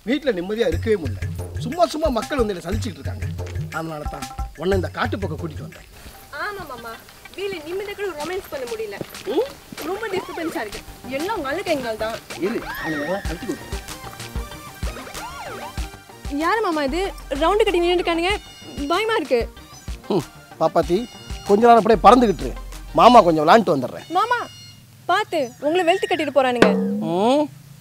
வீட்டில் நிம்மதியாக இருக்கவே முடியல சும்மா சும்மா மக்கள் வந்து என்னை சலிச்சிட்டு இருக்காங்க அதனால தான் உன்னை இந்த காட்டு பக்கம் கூட்டிகிட்டு வந்தேன் ஆமா மாமா வீல நிம்மதி கூட ரொமான்ஸ் பண்ண முடியல ம்? ரொம்ப டிஸ்டர்பன்ஸா இருக்கு எல்லாம் உங்க அழுக்கு எங்கள் தான் இரு அவனை கழட்டி கொடுத்து யார் மாமா இது ரவுண்டு கட்டி நின்றுருக்கானுங்க பயமா இருக்கு ம் பாப்பாத்தி கொஞ்ச நேரம் அப்படியே பறந்துக்கிட்டு இரு. மாமா கொஞ்சம் விளாண்டுட்டு வந்துடுறேன் மாமா பார்த்து உங்களை வெளுத்து கட்டிட்டு போறானுங்க ம்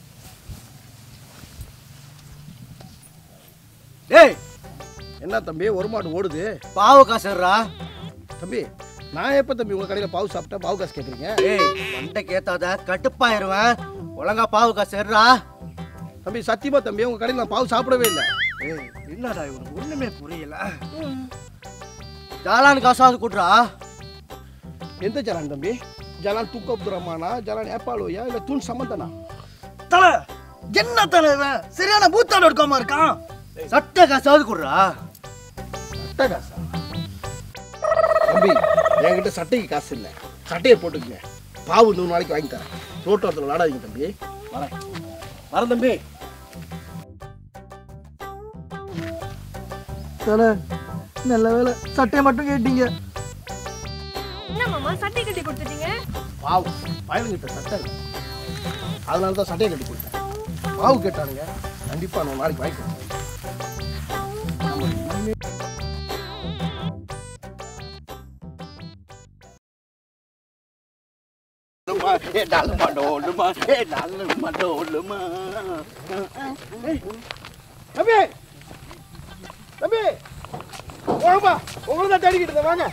டேய் என்ன தம்பி ஒரு மாடு ஓடுது பாவக்கா சேர்றா தம்பி நான் எப்போ தம்பி உங்கள் கடையில் பாவு சாப்பிட்டா பாவு காசு கேட்குறீங்க ஏய் மண்டைக்கு ஏத்தாத கட்டுப்பாயிருவேன் ஒழுங்கா பாவக்கா சேர்றா தம்பி சத்தியமா தம்பி உங்கள் கடையில் நான் பாவு சாப்பிடவே இல்லை ஏய் என்னடா இவனுக்கு ஒண்ணுமே புரியல ஜாலான் காசாவது கூட்டுறா எந்த ஜலான் தம்பி ஜலான் தூக்க அப்துல் ரஹ்மானா ஜலான் ஏப்பாலோயா இல்லை தூண் சமந்தனா தலை என்ன தலை இவன் சரியான பூத்தாடு எடுக்காம இருக்கான் சட்டை காசாவது கூடுறா சட்டை காசா தம்பி என்கிட்ட சட்டைக்கு காசு இல்லை சட்டையை போட்டுக்கங்க பாவு நூறு நாளைக்கு வாங்கி தரேன் ரோட்டோரத்தில் விளாடாதீங்க தம்பி வரேன் வரேன் தம்பி தலை நல்ல வேலை சட்டையை மட்டும் கேட்டீங்க என்ன மாமா சட்டை கட்டி கொடுத்துட்டீங்க பாவு பயலுங்கிட்ட சட்டை இல்லை அதனால தான் சட்டையை கட்டி கொடுத்தேன் பாவு கேட்டானுங்க கண்டிப்பாக நூறு நாளைக்கு வாங்கி கொடுத்தேன் தம்பி தம்பி வாங்கப்பா உங்களை தான் தேடிக்கிட்டு இருந்தேன், வாங்க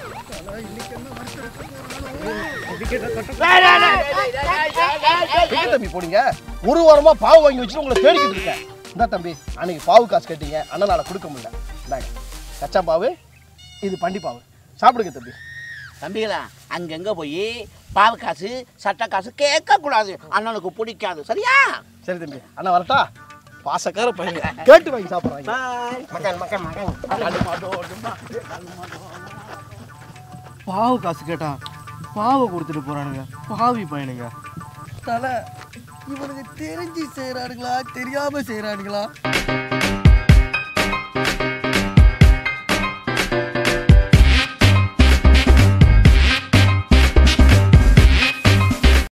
எங்க தம்பி போனீங்க ஒரு வாரமா பாவு வாங்கி வச்சு உங்களை தேடிக்கிட்டு இருக்கேன் இந்த தம்பி அன்னைக்கு பாவு காசு கேட்டீங்க அண்ணனால கொடுக்க முடியல இந்தாங்க கச்சா பாவு இது பண்டி பாவு சாப்பிடுங்க தம்பி தம்பிகளா அங்கங்க போய் பாவு காசு சட்டை காசு கேட்க கூடாது அண்ணனுக்கு பிடிக்காது சரியா சரி தம்பி அண்ணா வரட்டா பாசக்கார பையன் கேட்டு வாங்கி சாப்பிட்றாங்க மகன் மகன் மகன் பாவு காசு கேட்டான் பாவை கொடுத்துட்டு போறானுங்க பாவி பையனுங்க தலை இவனுக்கு தெரிஞ்சு செய்யறானுங்களா தெரியாம செய்யறானுங்களா